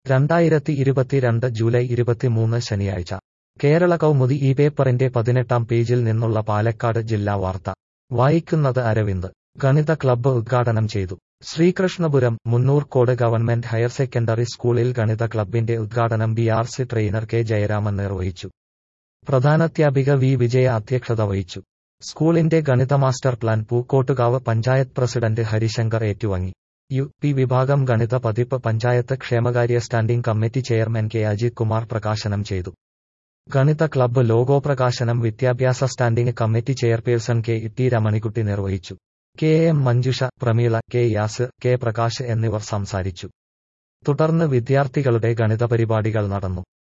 രണ്ടായിരത്തി ഇരുപത്തിരണ്ട് ജൂലൈ ഇരുപത്തിമൂന്ന് ശനിയാഴ്ച കേരള കൗമുദി ഈ പേപ്പറിന്റെ പതിനെട്ടാം പേജിൽ നിന്നുള്ള പാലക്കാട് ജില്ലാ വാർത്ത വായിക്കുന്നത് അരവിന്ദ് ഗണിത ക്ലബ്ബ് ഉദ്ഘാടനം ചെയ്തു Sreekrishnapuram Munnurkode government higher secondary സ്കൂളിൽ ഗണിത ക്ലബ്ബിന്റെ ഉദ്ഘാടനം B R C trainer K Jayaraman നിർവഹിച്ചു പ്രധാനാധ്യാപിക വി വിജയ അധ്യക്ഷത വഹിച്ചു സ്കൂളിന്റെ ഗണിത master plan Pookkottukavu panchayat president Harishankar ഏറ്റുവാങ്ങി യു പി വിഭാഗം ഗണിത പതിപ്പ് പഞ്ചായത്ത് ക്ഷേമകാര്യ standing committee chairman K Ajith Kumar പ്രകാശനം ചെയ്തു ഗണിത ക്ലബ്ബ് ലോഗോ പ്രകാശനം വിദ്യാഭ്യാസ standing committee chairperson K T Ramanikutty നിർവഹിച്ചു K M Manjusha Prameela K Yasir K Prakash എന്നിവർ സംസാരിച്ചു തുടർന്ന് വിദ്യാർത്ഥികളുടെ ഗണിത പരിപാടികൾ നടന്നു